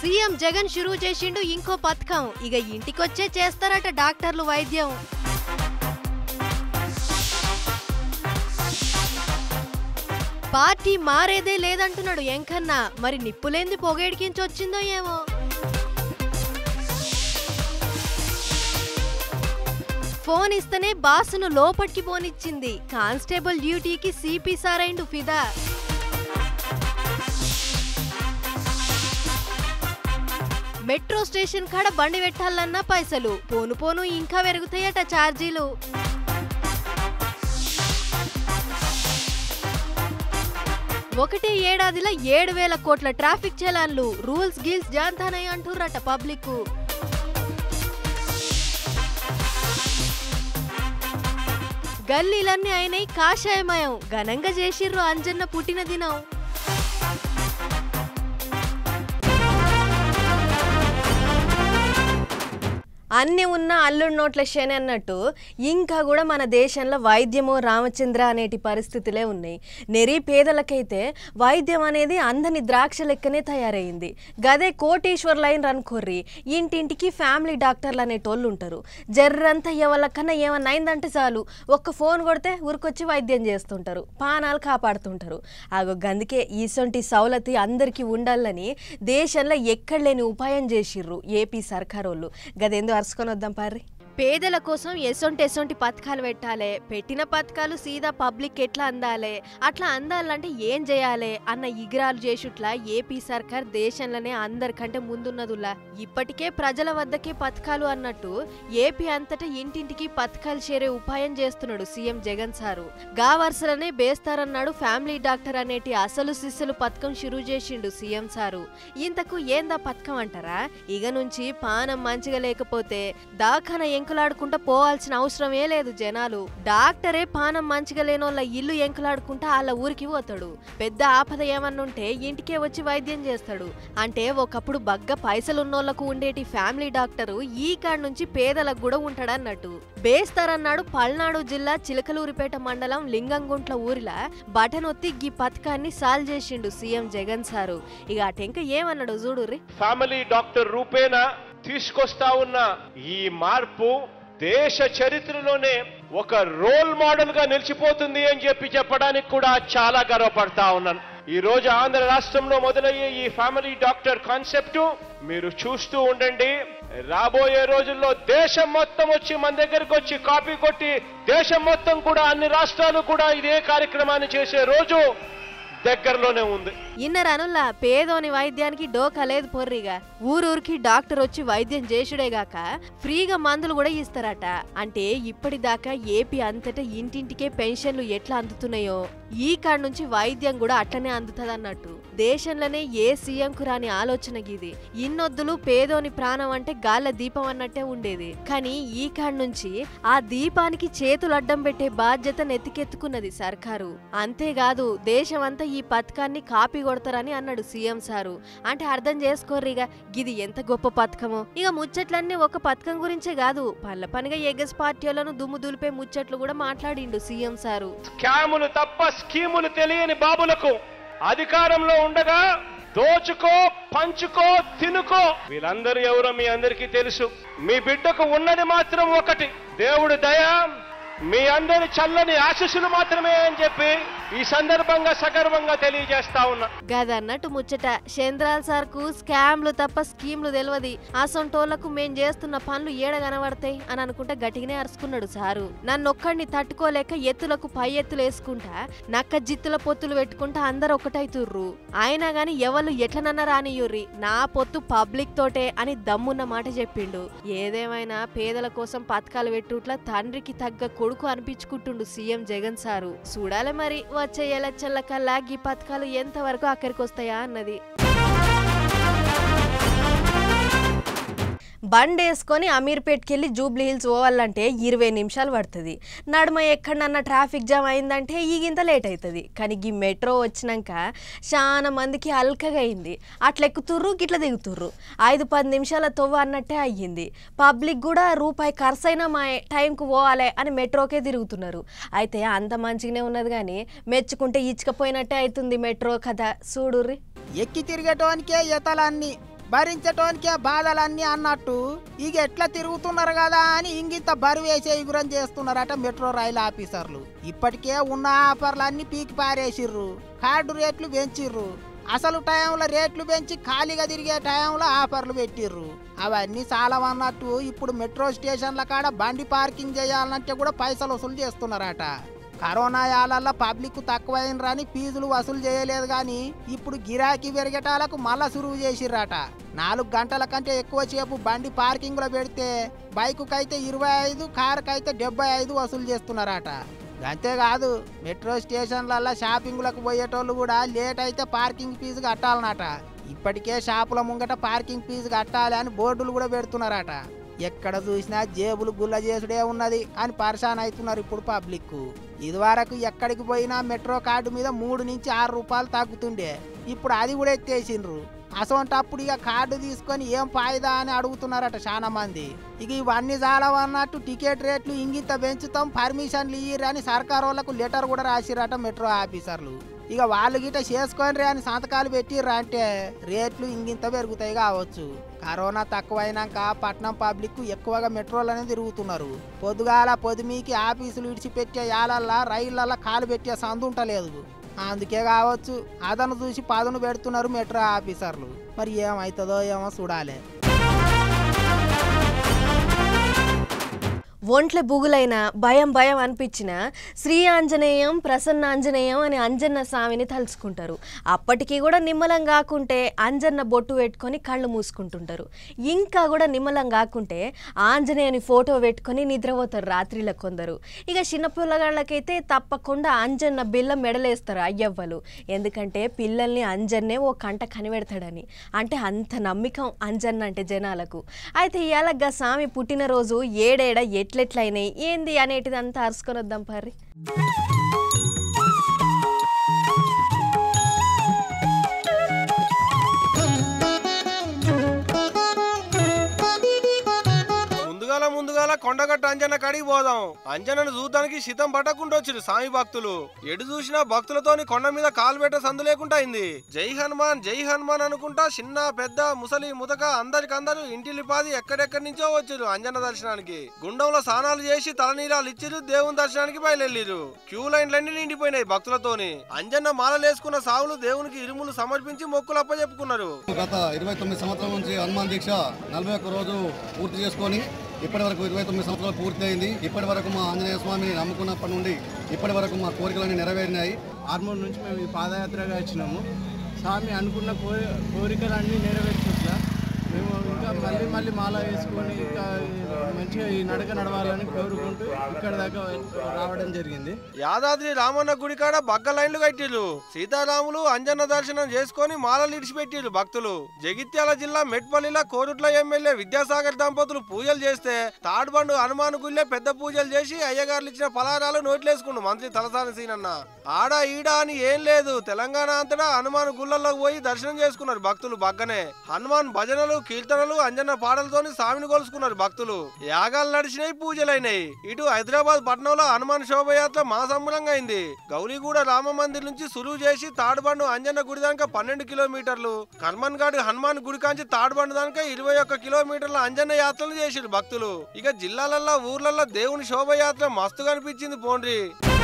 CM Jagan షురూ చేసిండు ఇంకో పథకం ఇక ఇంటికొచ్చే చేస్తారట డాక్టర్లు వైద్యం పార్టీ మారేదే లేదంటున్నాడు ఎంకన్నా మరి నిప్పులేంది పొగేడికించి వచ్చిందో ఏమో ఫోన్ ఇస్తేనే బాసును లోపటికి పోనిచ్చింది కానిస్టేబుల్ డ్యూటీకి సిపి సారైండు ఫిదా మెట్రో స్టేషన్ కాడ బండి పెట్టాలన్నా పైసలు పోను పోను ఇంకా పెరుగుతాయట ఛార్జీలు ఒకటే ఏడాదిలో ఏడు వేల కోట్ల ట్రాఫిక్ చలాన్లు రూల్స్ గిల్స్ జాంతానై అంటుర్రట పబ్లిక్ గల్లీలన్నీ అయినాయి కాషాయమయం ఘనంగా చేసిర్రు అంజన్న పుట్టిన దినం అన్ని ఉన్న అల్లుడి నోట్ల శని అన్నట్టు ఇంకా కూడా మన దేశంలో వైద్యము రామచంద్ర అనేటి పరిస్థితులే ఉన్నాయి నెరి పేదలకైతే వైద్యం అనేది అందని ద్రాక్ష లెక్కనే తయారైంది గదే కోటేశ్వర్ లైన్ రన్కొర్రి ఇంటింటికి ఫ్యామిలీ డాక్టర్లు అనేటోళ్ళు ఉంటారు జర్రంతా ఎవరికన్నా ఏమన్నా అయిందంటే చాలు ఒక్క ఫోన్ కొడితే ఊరికొచ్చి వైద్యం చేస్తుంటారు పానాలు కాపాడుతుంటారు ఆగో గందుకే ఈసొంటి సౌలతి అందరికీ ఉండాలని దేశంలో ఎక్కడ లేని ఉపాయం చేసిర్రు ఏపీ సర్కారోళ్ళు గదేందో అరుచుకొని వద్దాం పార్రి పేదల కోసం ఎసొంటి ఎసొంటి పథకాలు పెట్టాలి పెట్టిన పథకాలు సీదా పబ్లిక్ ఎట్లా అందాలి అట్లా అందాలంటే ఏం చేయాలి అన్న ఇగ్రాలు చేసుట్లా ఏపీ సర్కార్ దేశంలోనే అందరికంటే ముందున్నదులా ఇప్పటికే ప్రజల వద్దకే పథకాలు అన్నట్టు ఏపీ అంతటా ఇంటింటికి పథకాలు చేరే ఉపాయం చేస్తున్నాడు సీఎం జగన్ సారు గా వరుసలనే బేస్తారన్నాడు ఫ్యామిలీ డాక్టర్ అనేటి అసలు శిస్సులు పథకం షురూ చేసిండు సీఎం సారు ఇంతకు ఏందా పథకం అంటారా ఇక నుంచి పానం మంచిగా లేకపోతే దాఖన ఎంకులాడుకుంటా పోవాల్సిన అవసరమే లేదు జనాలు డాక్టరే పానం మంచిగా లేనోళ్ళ ఇల్లు ఎంకులాడుకుంటా వాళ్ళ ఊరికి పోతాడు పెద్ద ఆపద ఏమన్నుంటే ఇంటికే వచ్చి వైద్యం చేస్తాడు అంటే ఒకప్పుడు బగ్గ పైసలున్నోళ్లకు ఉండేటి ఫ్యామిలీ డాక్టరు ఈ కాడ నుంచి పేదలకు కూడా ఉంటాడన్నట్టు బేస్తారన్నాడు పల్నాడు జిల్లా చిలకలూరిపేట మండలం లింగంగుంట్ల ఊరిలా బటనొత్తి గీ పథకాన్ని సాల్వ్ చేసిండు సీఎం జగన్ సారు ఇక అటెంక ఏమన్నాడు చూడుర్రి ఫ్యామిలీ డాక్టర్ రూపేణ తీసుకొస్తా ఉన్న ఈ మార్పు దేశ చరిత్రలోనే ఒక రోల్ మోడల్ గా నిలిచిపోతుంది అని చెప్పి చెప్పడానికి కూడా చాలా గర్వపడతా ఉన్నాను ఈ రోజు ఆంధ్ర రాష్ట్రంలో మొదలయ్యే ఈ ఫ్యామిలీ డాక్టర్ కాన్సెప్ట్ మీరు చూస్తూ ఉండండి రాబోయే రోజుల్లో దేశం మొత్తం వచ్చి మన దగ్గరకు వచ్చి కాపీ కొట్టి దేశం మొత్తం కూడా అన్ని రాష్ట్రాలు కూడా ఇదే కార్యక్రమాన్ని చేసే రోజు దగ్గరలోనే ఉంది ఇన్నరనుల్లా పేదోని వైద్యానికి డోకా లేదు పొర్రిగా ఊరూరికి డాక్టర్ వచ్చి వైద్యం చేసుడేగాక ఫ్రీగా మందులు కూడా ఇస్తారట అంటే ఇప్పటిదాకా ఏపీ అంతటా ఇంటింటికే పెన్షన్లు ఎట్లా అందుతున్నాయో ఈ కాడ నుంచి వైద్యం కూడా అట్లనే అందుతుంది అన్నట్టు దేశంలోనే ఏ సీఎంకు రాని ఆలోచన గిది ఇన్నొద్దులు పేదోని ప్రాణం అంటే గాల్ల దీపం అన్నట్టే ఉండేది కానీ ఈ కాడ నుంచి ఆ దీపానికి చేతులు అడ్డం పెట్టే బాధ్యత నెత్తికెత్తుకున్నది సర్కారు అంతేకాదు దేశమంతా ఈ పథకాన్ని కాపీ కొడతారని అన్నాడు సీఎం సారు అంటే అర్థం చేసుకోర్రు ఇక గిది ఎంత గొప్ప పథకమో ఇక ముచ్చట్లన్నీ ఒక పథకం గురించే కాదు పల్ల పనిగా ఎగస్ పార్టీలను దుమ్ము దులిపే ముచ్చట్లు కూడా మాట్లాడిండు సీఎం సారు స్కాములు తప్ప స్కీములు తెలియని బాబులకు అధికారంలో ఉండగా దోచుకో పంచుకో తినుకో వీళ్ళందరూ ఎవరో మీ అందరికీ తెలుసు మీ బిడ్డకు ఉన్నది మాత్రం ఒకటి దేవుడి దయ మీ అందరి చల్లని ఆశీస్సులు మాత్రమే అని చెప్పి ఈ సందర్భంగా సగర్వంగా తెలియజేస్తా ఉన్నా గదన్నట్టు ముచ్చట చంద్రాల్ సార్కు స్కామ్లు తప్ప స్కీమ్లు తెలియదు అసొంటోళ్లకు మేం చేస్తున్న పనులు ఏడ కనబడతాయి అని అనుకుంటా గట్టిగానే అరుచుకున్నాడు సారు నన్నొక్కడిని తట్టుకోలేక ఎత్తులకు పై ఎత్తులు వేసుకుంటా నక్క జిత్తుల పొత్తులు పెట్టుకుంటా అందరు ఒకటైతుర్రు అయినా గాని ఎవరు ఎట్లనన్నా రానియుర్రి నా పొత్తు పబ్లిక్ తోటే అని దమ్మున్న మాట చెప్పిండు ఏదేమైనా పేదల కోసం పథకాలు పెట్టుట్లా తండ్రికి తగ్గ కొడుకు అనిపించుకుంటుండు సీఎం జగన్ సారు చూడాలి మరి వచ్చే ఎలక్షన్ల కల్లా ఈ పథకాలు ఎంతవరకు అక్కడికి వస్తాయా అన్నది బండి వేసుకొని అమీర్పేట్కి వెళ్ళి జూబ్లీ హిల్స్ పోవాలంటే ఇరవై నిమిషాలు పడుతుంది నడుమ ఎక్కడన్నా ట్రాఫిక్ జామ్ అయిందంటే ఈగింత లేట్ అవుతుంది కానీ ఈ మెట్రో వచ్చినాక చాలా మందికి అల్కగా అయింది అట్లా ఎక్కుతుర్రు గిట్ల దిగుతుర్రు ఐదు పది నిమిషాల తొవ్వ అన్నట్టే అయ్యింది పబ్లిక్ కూడా రూపాయి ఖర్చు అయినా మా టైంకు పోవాలి అని మెట్రోకే తిరుగుతున్నారు అయితే అంత మంచిగానే ఉన్నది కానీ మెచ్చుకుంటే ఇచ్చకపోయినట్టే అవుతుంది మెట్రో కథ చూడుర్రి ఎక్కి తిరిగేటోనికే ఈతలన్నీ భరించటోనికే బాధలన్నీ అన్నట్టు ఇక ఎట్లా తిరుగుతున్నారు కదా అని ఇంగింత బరువేసే ఎగురం చేస్తున్నారట మెట్రో రైలు ఆఫీసర్లు ఇప్పటికే ఉన్న ఆఫర్లన్నీ పీకి పారేసిర్రు కార్డు రేట్లు పెంచిర్రు అసలు టైంలో రేట్లు పెంచి ఖాళీగా తిరిగే టైంలో ఆఫర్లు పెట్టిర్రు అవన్నీ చాలా అన్నట్టు ఇప్పుడు మెట్రో స్టేషన్ల కాడ బండి పార్కింగ్ చేయాలంటే కూడా పైసలు వసూలు చేస్తున్నారట కరోనా యాలల్లో పబ్లిక్ తక్కువైనరని ఫీజులు వసూలు చేయలేదు కానీ ఇప్పుడు గిరాకీ పెరిగేటాలకు మళ్ళా సురువు చేసిర్రట నాలుగు గంటల కంటే ఎక్కువ సేపు బండి పార్కింగ్లో పెడితే బైకుకైతే ఇరవై ఐదు కారుకైతే డెబ్బై ఐదు వసూలు చేస్తున్నారట అంతేకాదు మెట్రో స్టేషన్లలో షాపింగ్లకు పోయేటోళ్ళు కూడా లేట్ అయితే పార్కింగ్ ఫీజు కట్టాలన్నట ఇప్పటికే షాపుల ముంగట పార్కింగ్ ఫీజు కట్టాలి అని బోర్డులు కూడా పెడుతున్నారట ఎక్కడ చూసినా జేబులు గుల్ల చేసుడే ఉన్నది అని పరిశాన్ అవుతున్నారు ఇప్పుడు పబ్లిక్ ఇదివరకు ఎక్కడికి పోయినా మెట్రో కార్డు మీద మూడు నుంచి ఆరు రూపాయలు తగ్గుతుండే ఇప్పుడు అది కూడా ఎత్తేసిండ్రు అసొంటప్పుడు ఇక కార్డు తీసుకొని ఏం ఫాయిదా అని అడుగుతున్నారట చాలా మంది ఇక ఇవన్నీ చాలా అన్నట్టు టికెట్ రేట్లు ఇంగింత పెంచుతాం పర్మిషన్లు ఇయ్యరని సర్కార్ వాళ్ళకు లెటర్ కూడా రాసిరట మెట్రో ఆఫీసర్లు ఇక వాళ్ళు గిట చేసుకొని అని సంతకాలు పెట్టిర్రా అంటే రేట్లు ఇంగింత పెరుగుతాయి కావచ్చు కరోనా తక్కువైనాక పట్నం పబ్లిక్ ఎక్కువగా మెట్రోలోనే తిరుగుతున్నారు పొద్దుగాల పొద్దుమీకి ఆఫీసులు విడిచిపెట్టే యాలల్లా రైళ్ళల్లా కాలు పెట్టే సందు ఉంటలేదు అందుకే కావచ్చు అదను చూసి పదును పెడుతున్నారు మెట్రో ఆఫీసర్లు మరి ఏమవుతుందో ఏమో చూడాలి ఒంట్ల బుగులైన భయం భయం అనిపించిన శ్రీ ఆంజనేయం ప్రసన్న ఆంజనేయం అని అంజన్న స్వామిని తలుచుకుంటారు అప్పటికి కూడా నిమ్మలం కాకుంటే అంజన్న బొట్టు పెట్టుకొని కళ్ళు మూసుకుంటుంటారు ఇంకా కూడా నిమ్మలం కాకుంటే ఆంజనేయుని ఫోటో పెట్టుకొని నిద్రపోతారు రాత్రిలో కొందరు ఇక చిన్న పిల్లగాళ్ళకైతే తప్పకుండా అంజన్న బిల్ల మెడలేస్తారు అయ్యవ్వలు ఎందుకంటే పిల్లల్ని అంజన్నే ఓ కంట కనిపెడతాడని అంటే అంత నమ్మికం అంజన్న అంటే జనాలకు అయితే ఇవాళ స్వామి పుట్టినరోజు ఏడేడ ఎట్లెట్లయినాయి ఏంది అనేటిదంతా అరుసుకొని వద్దాం పర్రి ముందుగాల ముందుగాల కొండగట్ట అంజన కడిగి పోదాం అంజనను చూడడానికి శితం పట్టకుండా వచ్చిరు సామి భక్తులు ఎడు చూసినా భక్తులతోని కొండ మీద కాలు పెట్ట సందు లేకుండా అయింది జై హనుమాన్ జై హనుమాన్ అనుకుంటా చిన్న పెద్ద ముసలి ముతక అందరికందరూ ఇంటిలిపాది ఎక్కడెక్కడి నుంచో వచ్చిరు అంజన దర్శనానికి గుండంలో స్నానాలు చేసి తలనీలాలు ఇచ్చిరు దేవుని దర్శనానికి బయలుదేరిరు క్యూ లైన్లన్నీ నిండిపోయినాయి భక్తులతోని అంజన్న మాలలేసుకున్న సావులు దేవునికి ఇరుములు సమర్పించి మొక్కులు అప్పచెప్పుకున్నారు గత ఇరవై తొమ్మిది సంవత్సరాల నుంచి హనుమాన్ దీక్ష నలభై ఒక్క రోజు పూర్తి చేసుకొని ఇప్పటి వరకు ఇరవై తొమ్మిది సంవత్సరాలు పూర్తి అయింది ఇప్పటి వరకు మా ఆంజనేయ స్వామిని నమ్ముకున్నప్పటి నుండి ఇప్పటి వరకు మా కోరికలన్నీ నెరవేరినాయి ఆర్మూర్ నుంచి మేము ఈ పాదయాత్రగా వచ్చినాము స్వామి అనుకున్న కోరి కోరికలన్నీ నెరవేర్చుకుంటా మేము ఇంకా మళ్ళీ మళ్ళీ మాల వేసుకొని ఇంకా మంచిగా ఈ నడక నడవాలని కోరుకుంటూ ఇక్కడ దాకా రావడం జరిగింది యాదాద్రి రామన్న గుడి కాడ బగ్గ లైన్లు కట్టిర్రు సీతారాములు అంజన్న దర్శనం చేసుకొని మాలలు ఇడిచిపెట్టిర్రు భక్తులు జగిత్యాల జిల్లా మెట్పల్లిలో కోరుట్ల ఎమ్మెల్యే విద్యాసాగర్ దంపతులు పూజలు చేస్తే తాడుబండు హనుమాన్ గుళ్ళే పెద్ద పూజలు చేసి అయ్యగారులు ఇచ్చిన ఫలారాలు నోట్లేసుకుండు మంత్రి తలసాని సీనన్న ఆడ ఈడ అని ఏం లేదు తెలంగాణ అంతటా హనుమాన్ గుళ్ళల్లోకి పోయి దర్శనం చేసుకున్నారు భక్తులు బగ్గనే హనుమాన్ భజనలు కీర్తనలు అంజన్న పాటలతోని స్వామిని కొలుసుకున్నారు భక్తులు యాగాలు నడిచినాయి పూజలైనాయి ఇటు హైదరాబాద్ పట్టణంలో హనుమాన్ శోభయాత్ర మహాసంబరంగా అయింది గౌరీగూడ రామ మందిర్ నుంచి సులువు చేసి తాడుబండు అంజన్న గుడి దాకా పన్నెండు కిలోమీటర్లు కర్మన్ ఘాట్ హనుమాన్ గుడి కాంచి తాడుబండు దాకా ఇరవై ఒక్క కిలోమీటర్ల అంజన్న యాత్రలు చేసిరు భక్తులు ఇక జిల్లాలల్లో ఊర్లల్లో దేవుని శోభయాత్ర మస్తు కనిపించింది పోండ్రి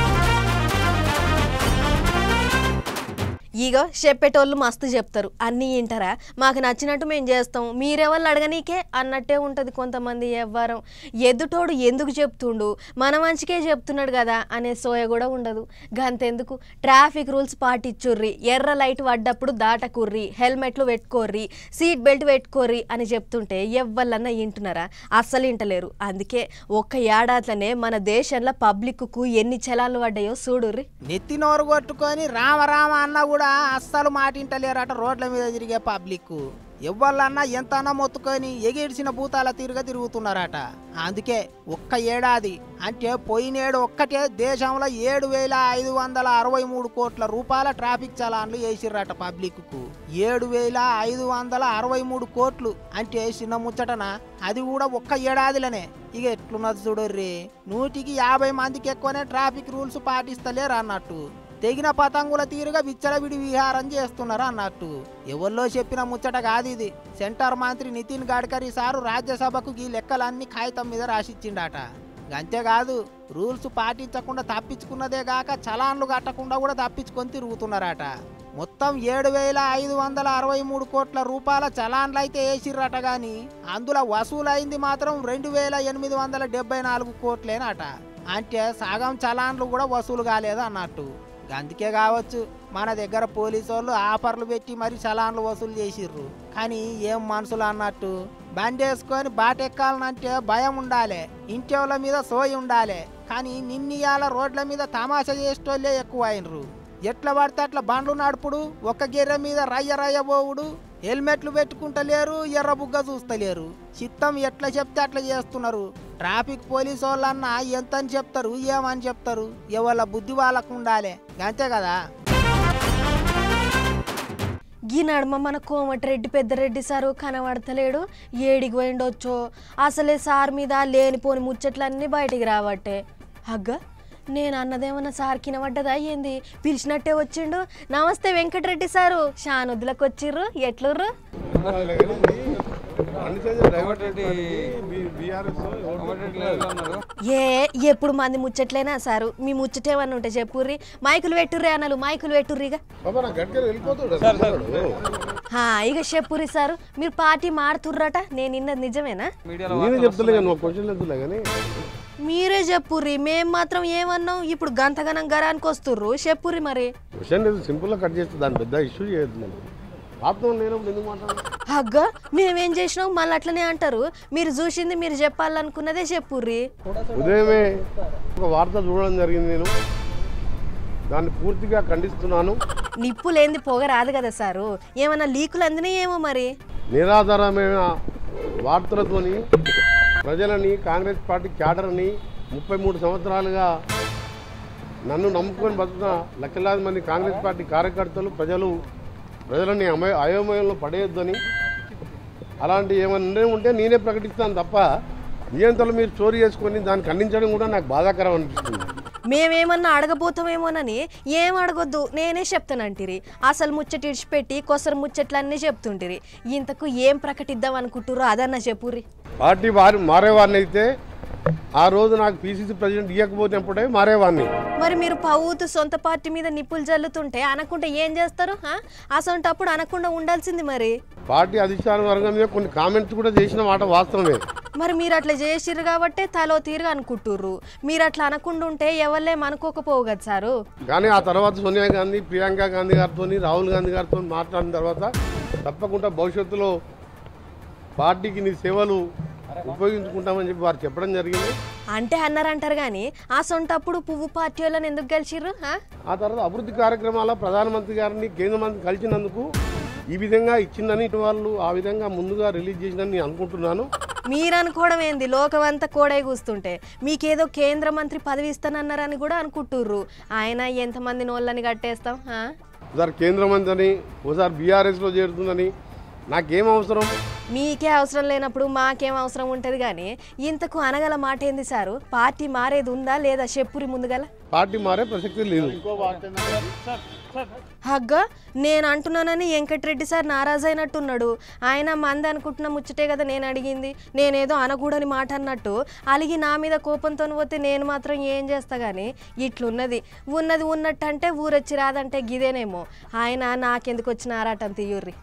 ఇగో చెప్పేటోళ్ళు మస్తు చెప్తారు అన్నీ వింటారా మాకు నచ్చినట్టు మేము చేస్తాం మీరెవళ్ళు అడగనీకే అన్నట్టే ఉంటుంది కొంతమంది ఎవ్వరం ఎదుటోడు ఎందుకు చెప్తుండు మన మంచికే చెప్తున్నాడు కదా అనే సోయ కూడా ఉండదు గంతెందుకు ట్రాఫిక్ రూల్స్ పాటించుర్రి ఎర్ర లైట్ పడ్డప్పుడు దాటకుర్రి హెల్మెట్లు పెట్టుకోర్రి సీట్ బెల్ట్ పెట్టుకోర్రి అని చెప్తుంటే ఎవ్వళ్ళన్నా వింటున్నారా అస్సలు వింటలేరు అందుకే ఒక్క ఏడాదిలోనే మన దేశంలో పబ్లిక్కు ఎన్ని చలాలు పడ్డాయో చూడుర్రి నెత్తి నోరు కొట్టుకొని రామ రామ అన్న కూడా అస్సలు మాటింటలేరట రోడ్ల మీద తిరిగే పబ్లిక్ ఎవ్వళ్ళన్నా ఎంత అన్న మొత్తుకొని ఎగిడిచిన భూతాల తీరుగా తిరుగుతున్నారట అందుకే ఒక్క ఏడాది అంటే పోయినేడు ఒక్కటే దేశంలో ఏడు వేల ఐదు వందల అరవై మూడు కోట్ల రూపాయల ట్రాఫిక్ చలాన్లు వేసిర్రట పబ్లిక్ కు ఏడు వేల ఐదు వందల అరవై మూడు కోట్లు అంటే చిన్న ముచ్చటన అది కూడా ఒక్క ఏడాదిలోనే ఇక ఎట్లున్నది చూడర్రి నూటికి యాభై మందికి ఎక్కువనే ట్రాఫిక్ రూల్స్ పాటిస్తలేరు అన్నట్టు తెగిన పతంగుల తీరుగా విచ్చలవిడి విహారం చేస్తున్నారు అన్నట్టు ఎవరిలో చెప్పిన ముచ్చట కాదు ఇది సెంటర్ మంత్రి నితిన్ గడ్కరీ సారు రాజ్యసభకు ఈ లెక్కలన్నీ కాగితం మీద రాసిచ్చిండట అంతేకాదు రూల్స్ పాటించకుండా తప్పించుకున్నదే గాక చలాన్లు కట్టకుండా కూడా తప్పించుకొని తిరుగుతున్నారట మొత్తం ఏడు వేల ఐదు వందల అరవై మూడు కోట్ల రూపాయల చలాన్లు అయితే వేసిర్రట గాని అందులో వసూలైంది మాత్రం రెండు వేల ఎనిమిది వందల డెబ్బై నాలుగు కోట్లేనట అంటే సగం చలాన్లు కూడా వసూలు కాలేదు అన్నట్టు అందుకే కావచ్చు మన దగ్గర పోలీసు వాళ్ళు ఆఫర్లు పెట్టి మరి చలాన్లు వసూలు చేసిర్రు కానీ ఏం మనుషులు అన్నట్టు బండి వేసుకొని బాటెక్కాలనంటే భయం ఉండాలి ఇంటోళ్ళ మీద సోయి ఉండాలి కానీ నిన్నియాల రోడ్ల మీద తమాషా చేసేటోళ్ళే ఎక్కువ అయినరు ఎట్లా పడితే అట్లా బండ్లు నడుపుడు ఒక్క గిర్రె మీద రయ్య రయ్య పోవుడు హెల్మెట్లు పెట్టుకుంటలేరు ఎర్ర బుగ్గ చూస్తలేరు చిత్తం ఎట్లా చెప్తే అట్లా చేస్తున్నారు ట్రాఫిక్ పోలీసు వాళ్ళన్నా ఎంత అని చెప్తారు ఏమని చెప్తారు ఎవళ్ళ బుద్ధి వాళ్ళకు ఉండాలి అంతే కదా గీ నడుమ మన కోమటిరెడ్డి పెద్దరెడ్డి సారు కనబడతలేడు ఏడికి పోయిండొచ్చో అసలే సార్ మీద లేనిపోని ముచ్చట్లన్నీ బయటికి రావట్టే అగ్గ నేను అన్నదేమన్నా సార్ కినబడ్డదా ఏంది పిలిచినట్టే వచ్చిండు నమస్తే వెంకటరెడ్డి సారు షానుద్దులకు వచ్చిర్రు ఎట్లుర్రు ఏ ఎప్పుడు మంది ముచ్చట్లేనా సారు మీ ముచ్చటేమన్నా ఉంటే చెప్పుర్రి మైకులు పెట్టుర్రి అన్నలు మైకులు పెట్టుర్రిగా హా, ఇక చెప్పుర్రి సారు మీరు పార్టీ మారుతుర్రట నేను ఇన్నది నిజమేనా నేనే చెప్తలే నువ్వు క్వశ్చన్ ఎద్దులే కానీ మీరే చెప్పుర్రి మేం మాత్రం ఏమన్నాం ఇప్పుడు గంతగనం గరానికి వస్తుర్రు చెప్పుర్రి మరి క్వశ్చన్ లేదు సింపుల్గా కట్ చేస్తే దాని పెద్ద ఇష్యూ చేయొద్దు నేను ఆత్మ లేనప్పుడు ఎందుకు మాట్లాడాలి అగ్గ మేమేం చేసినాం మళ్ళీ అట్లనే అంటారు మీరు చూసింది మీరు చెప్పాలనుకున్నదే చెప్పుర్రి ఉదయమే ఒక వార్త చూడడం జరిగింది నేను దాన్ని పూర్తిగా ఖండిస్తున్నాను నిప్పు లేనిది పొగ రాదు కదా సారు ఏమన్నా లీకులు అందినాయి ఏమో మరి నిరాధారమైన వార్తలతోని ప్రజలని కాంగ్రెస్ పార్టీ క్యాడర్ని ముప్పై మూడు సంవత్సరాలుగా నన్ను నమ్ముకొని బతుకున్న లక్షలాది మంది కాంగ్రెస్ పార్టీ కార్యకర్తలు ప్రజలు ప్రజలని అమయ అయోమయంలో పడేయొద్దని అలాంటి ఏమన్నా ఉంటే నేనే ప్రకటిస్తాను తప్ప నియంత్రణలు మీరు చోరీ చేసుకొని దాన్ని ఖండించడం కూడా నాకు బాధాకరం అనిపిస్తుంది మేమేమన్నా అడగబోతామేమోనని ఏం అడగొద్దు నేనే చెప్తానంటిరి అసలు ముచ్చట ఇడిచిపెట్టి కొసరు ముచ్చట్లన్నీ చెప్తుంటిరి ఇంతకు ఏం ప్రకటిద్దాం అనుకుంటుర్రో అదన్నా చెప్పుర్రి పార్టీ వారి మారేవాడిని అయితే ఆ రోజు నాకు పీసీసీ ప్రెసిడెంట్ ఇవ్వకపోతే మారేవాడిని మరి మీరు పౌతు సొంత పార్టీ మీద నిప్పులు జల్లుతుంటే అనకుండా ఏం చేస్తారు హా? అసొంటప్పుడు అనకుండా ఉండాల్సింది మరి పార్టీ అధిష్టాన వర్గం మీద కొన్ని కామెంట్స్ కూడా చేసిన మాట వాస్తవమే మరి మీరు అట్లా చేసిర్రు కాబట్టే తలో తీరుగా అనుకుంటుర్రు మీరు అట్లా అనకుండా ఉంటే ఎవరిలేం అనుకోకపోవు కదా సారు కానీ ఆ తర్వాత సోనియా గాంధీ ప్రియాంక గాంధీ గారితో రాహుల్ గాంధీ గారితో మాట్లాడిన తర్వాత తప్పకుండా భవిష్యత్తులో పార్టీకి నీ సేవలు ఉపయోగించుకుంటామని చెప్పి వారు చెప్పడం జరిగింది అంటే అన్నారంటారు కానీ ఆ సొంటప్పుడు పువ్వు పార్టీ వాళ్ళని ఎందుకు గెలిచిర్రు హా? ఆ తర్వాత అభివృద్ధి కార్యక్రమాల ప్రధానమంత్రి గారిని కేంద్ర మంత్రి కలిసినందుకు ఈ విధంగా ఇచ్చిందని ఇటు వాళ్ళు ఆ విధంగా ముందుగా రిలీజ్ చేసిందని నేను అనుకుంటున్నాను మీరు అనుకోవడం ఏంది లోకమంతా కోడై కూస్తుంటే మీకేదో కేంద్ర మంత్రి పదవి ఇస్తానన్నారని కూడా అనుకుంటుర్రు ఆయన ఎంతమంది నోళ్ళని కట్టేస్తాం హా? ఒకసారి కేంద్ర మంత్రి అని ఒకసారి బీఆర్ఎస్లో చేరుతుందని నాకేం అవసరం మీకే అవసరం లేనప్పుడు మాకేం అవసరం ఉంటుంది కానీ ఇంతకు అనగల మాట ఏంది సారు పార్టీ మారేది ఉందా లేదా చెప్పురి ముందుగల పార్టీ మారే ప్రసక్తి లేదు హగ్గా నేను అంటున్నానని వెంకటరెడ్డి సార్ నారాజ్ అయినట్టున్నాడు ఆయన మంది అనుకుంటున్న ముచ్చటే కదా నేను అడిగింది నేనేదో అనకూడని మాట అన్నట్టు అలిగి నా మీద కోపంతో పోతే నేను మాత్రం ఏం చేస్తా కానీ ఇట్లున్నది ఉన్నది ఉన్నట్టు అంటే ఊరొచ్చి రాదంటే గిదేనేమో ఆయన నాకెందుకు వచ్చిన ఆరాటం తీయుర్రి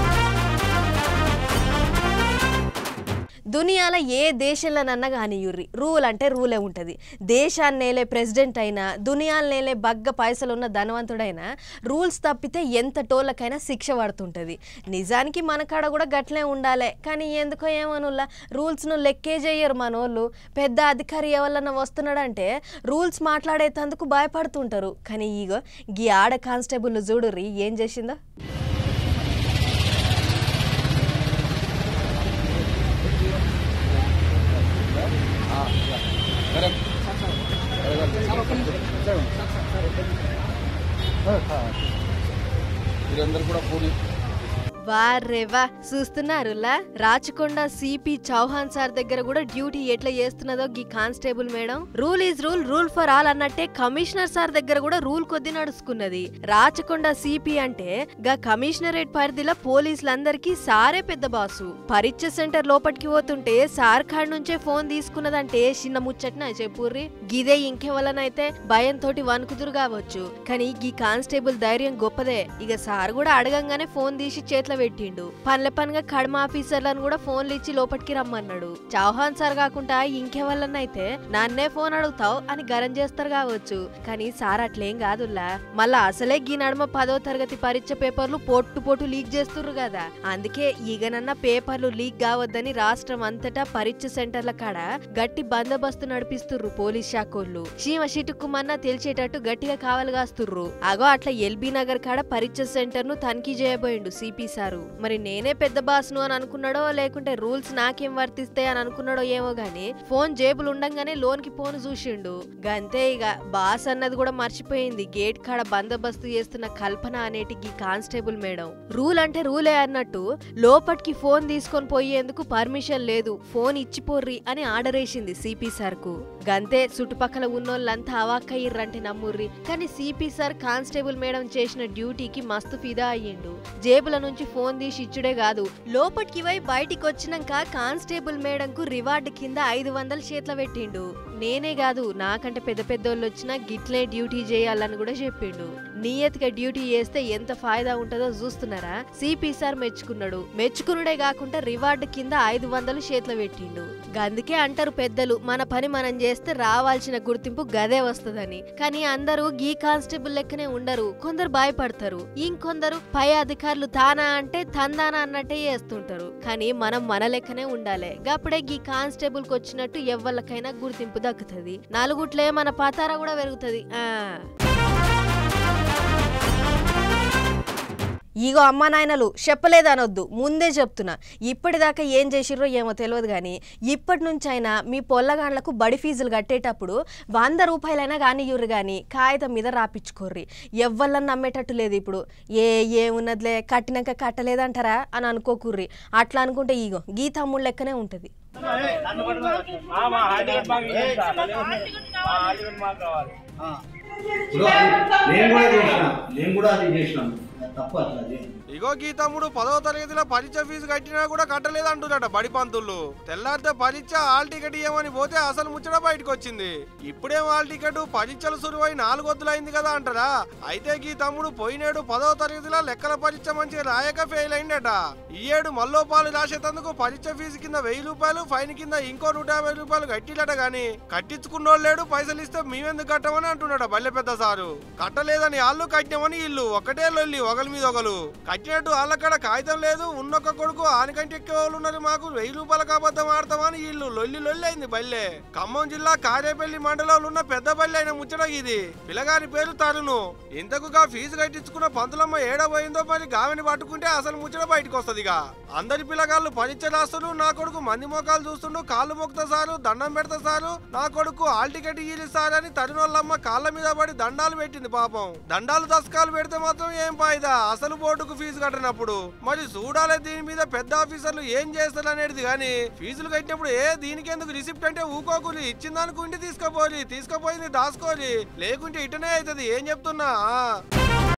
దునియాల ఏ దేశంలోనన్నా కానియుర్రి రూల్ అంటే రూలే ఉంటుంది దేశాన్ని నేలే ప్రెసిడెంట్ అయినా దునియాలు నేలే బగ్గ పైసలు ఉన్న ధనవంతుడైనా రూల్స్ తప్పితే ఎంత టోళ్ళకైనా శిక్ష పడుతుంటుంది నిజానికి మన కాడ కూడా గట్లే ఉండాలి కానీ ఎందుకో ఏమనుల్లా రూల్స్ను లెక్కే చేయరు మనోళ్ళు పెద్ద అధికారి ఎవరన్నా వస్తున్నాడంటే రూల్స్ మాట్లాడేటందుకు భయపడుతుంటారు కానీ ఇగో గీ ఆడ కానిస్టేబుల్ చూడుర్రి ఏం చేసిందో వారేవా చూస్తున్నారులా రాచకొండ సిపి చౌహాన్ సార్ దగ్గర కూడా డ్యూటీ ఎట్లా చేస్తున్నదో గీ constable madam rule is rule rule for all అన్నట్టే కమిషనర్ సార్ దగ్గర కూడా రూల్ కొద్ది నడుచుకున్నది రాచకొండ సిపి అంటే గా కమిషనరేట్ పరిధిలో పోలీసులందరికీ సారే పెద్ద బాసు పరీక్ష సెంటర్ లోపలికి పోతుంటే సార్ కాడ్ నుంచే ఫోన్ తీసుకున్నదంటే చిన్న ముచ్చట్న చెప్పుర్రి గిదే ఇంకెవలనైతే భయంతో వణుకుదురు కావచ్చు కానీ గీ కానిస్టేబుల్ ధైర్యం గొప్పదే ఇక సార్ కూడా అడగంగానే ఫోన్ తీసి చేతిలో పెట్టిండు పనుల పనిగా కడమ ఆఫీసర్లను కూడా ఫోన్లు ఇచ్చి లోపలికి రమ్మన్నాడు చౌహాన్ సార్ కాకుండా ఇంకెవళ్ళనైతే నన్నే ఫోన్ అడుగుతావు అని గరం చేస్తారు కావచ్చు కానీ సార్ అట్లేం కాదుల్లా మళ్ళా అసలే గీ నడుమ పదో తరగతి పరీక్ష పేపర్లు పొట్టు పొట్టు లీక్ చేస్తుర్రు కదా అందుకే ఈగనన్న పేపర్లు లీక్ కావద్దని రాష్ట్రం అంతటా పరీక్ష సెంటర్ల కాడ గట్టి బందోబస్తు నడిపిస్తుర్రు పోలీస్ శాఖోళ్ళు చీమ చిటుక్కుమన్నా తెలిసేటట్టు గట్టిగా కావలి కాస్తుర్రు అగో అట్లా ఎల్బీ నగర్ కాడ పరీక్ష సెంటర్ ను తనిఖీ చేయబోయిండు సిపి సారు మరి నేనే పెద్ద బాస్ను అని అనుకున్నాడో లేకుంటే రూల్స్ నాకేం వర్తిస్తాయి అని అనుకున్నాడో ఏమో గాని ఫోన్ జేబులు ఉండంగానే లోన్ కి ఫోన్ చూసిండు గంతే ఇక బాస్ అన్నది కూడా మర్చిపోయింది గేట్ కాడ బందోబస్తు చేస్తున్న కల్పన అనేటి ఈ కానిస్టేబుల్ మేడం రూల్ అంటే రూలే అన్నట్టు లోపటికి ఫోన్ తీసుకొని పోయేందుకు పర్మిషన్ లేదు ఫోన్ ఇచ్చిపోర్రి అని ఆర్డర్ వేసింది సిపి సార్ కు గంతే చుట్టుపక్కల ఉన్నోళ్ళంతా అవాక్కయ్యిర్రంటే నమ్ముర్రి కానీ సిపి సార్ కానిస్టేబుల్ మేడం చేసిన డ్యూటీకి మస్తు ఫిదా అయ్యిండు జేబుల నుంచి ఫోన్ తీసి ఇచ్చుడే కాదు లోపటికి పోయి బయటికి వచ్చినాక కానిస్టేబుల్ మేడం కు రివార్డు కింద ఐదు వందలు చేతిలో పెట్టిండు నేనే కాదు నాకంటే పెద్ద పెద్దోళ్ళు వచ్చినా గిట్లే డ్యూటీ చేయాలని కూడా చెప్పిండు నియతిగా డ్యూటీ చేస్తే ఎంత ఫాయిదా ఉంటుందో చూస్తున్నారా సిపి సార్ మెచ్చుకున్నాడు మెచ్చుకునుడే కాకుండా రివార్డు కింద ఐదు వందలు చేతిలో పెట్టిండు గందుకే అంటారు పెద్దలు మన పని మనం చేస్తే రావాల్సిన గుర్తింపు గదే వస్తదని కానీ అందరూ గీ కానిస్టేబుల్ లెక్కనే ఉండరు కొందరు భయపడతారు ఇంకొందరు పై అధికారులు తానా అంటే తందానా అన్నట్టే చేస్తుంటారు కానీ మనం మన లెక్కనే ఉండాలి గప్పుడే గీ కానిస్టేబుల్ కి వచ్చినట్టు ఎవ్వరికైనా గుర్తింపు దక్కుతుంది నలుగుట్లే మన పతారా కూడా పెరుగుతుంది ఆ ఇగో అమ్మ నాయనలు చెప్పలేదనొద్దు ముందే చెప్తున్నా ఇప్పటిదాకా ఏం చేసిర్రో ఏమో తెలియదు కానీ ఇప్పటి నుంచి అయినా మీ పొల్లగాండ్లకు బడి ఫీజులు కట్టేటప్పుడు వంద రూపాయలైనా కానియ్యుర్రు కానీ కాగితం మీద రాపిచ్చుకోర్రి ఎవ్వళ్ళని నమ్మేటట్టు లేదు ఇప్పుడు ఏ ఏమున్నదిలే కట్టినాక కట్టలేదంటారా అని అనుకోకుర్రి అట్లా అనుకుంటే ఇగో గీ తమ్ముడు లెక్కనే ఉంటుంది నేను కూడా చేసిన నేను కూడా అది చేసినాను తప్పు అట్లా అది ఇగో గీ తమ్ముడు పదో తరగతిలో పరీక్ష ఫీజు కట్టినా కూడా కట్టలేదు అంటున్నాట బడి పంతులు తెల్లారితే పరీక్ష హాల్ టికెట్ ఇవ్వమని పోతే అసలు ముచ్చట బయటకు వచ్చింది ఇప్పుడేం హాల్ టికెట్ పరీక్షలు సురువై నాలుగు వద్దులైంది కదా అంటారా అయితే గీ తమ్ముడు పోయినేడు పదో తరగతిలో లెక్కల పరీక్ష మంచిగా రాయక ఫెయిల్ అయిందట ఈ ఏడు మల్లో పాలు రాసేటందుకు పరీక్ష ఫీజు కింద వెయ్యి రూపాయలు ఫైన్ కింద ఇంకో నూట యాభై రూపాయలు కట్టిలట గాని కట్టించుకున్నోళ్ళు లేడు పైసలు ఇస్తే మేమెందుకు కట్టమని అంటున్నాడు బల్లె పెద్ద సారు కట్టలేదని వాళ్ళు కట్టినామని ఇల్లు ఒకటే లొల్లి ఒకరి మీద ఒకరు కట్టినట్టు వాళ్ళక్కడ కాగితం లేదు ఉన్నొక్క కొడుకు ఆనకంటే ఎక్కువ వాళ్ళు ఉన్నారు మాకు వెయ్యి రూపాయలకు అబద్ధం ఆడతామని ఇల్లు లొల్లి లొల్లి అయింది బల్లె ఖమ్మం జిల్లా కారేపల్లి మండలంలో ఉన్న పెద్ద బల్లె అయిన ముచ్చట ఇది పిల్లగాని పేరు తరుణు ఇంతకుగా ఫీజు కట్టించుకున్న పంతులమ్మ ఏడ పోయిందో మరి గావిని పట్టుకుంటే అసలు ముచ్చట బయటకు వస్తదిగా అందరి పిల్లగాళ్ళు పరీక్ష రాస్తుడు నా కొడుకు మంది మోకాలు చూస్తుండు కాళ్ళు మొక్తా సారు దండం పెడతా సారు నా కొడుకు ఆల్ టికెట్ ఇయ్యి సార్ అని తరుణోళ్ళమ్మ కాళ్ళ మీద పడి దండాలు పెట్టింది పాపం దండాలు దశకాలు పెడితే మాత్రం ఏం ఫాయిదా అసలు బోర్డుకు ఫీజు కట్టినప్పుడు మరి చూడాలి దీని మీద పెద్ద ఆఫీసర్లు ఏం చేస్తారు అనేది కానీ ఫీజులు కట్టినప్పుడు ఏ దీనికి ఎందుకు రిసిప్ట్ అంటే ఊకోకూలి ఇచ్చిన దానికి ఉండి తీసుకోపోలి తీసుకుపోయింది దాచుకోవాలి లేకుంటే ఇటనే అవుతుంది ఏం చెప్తున్నా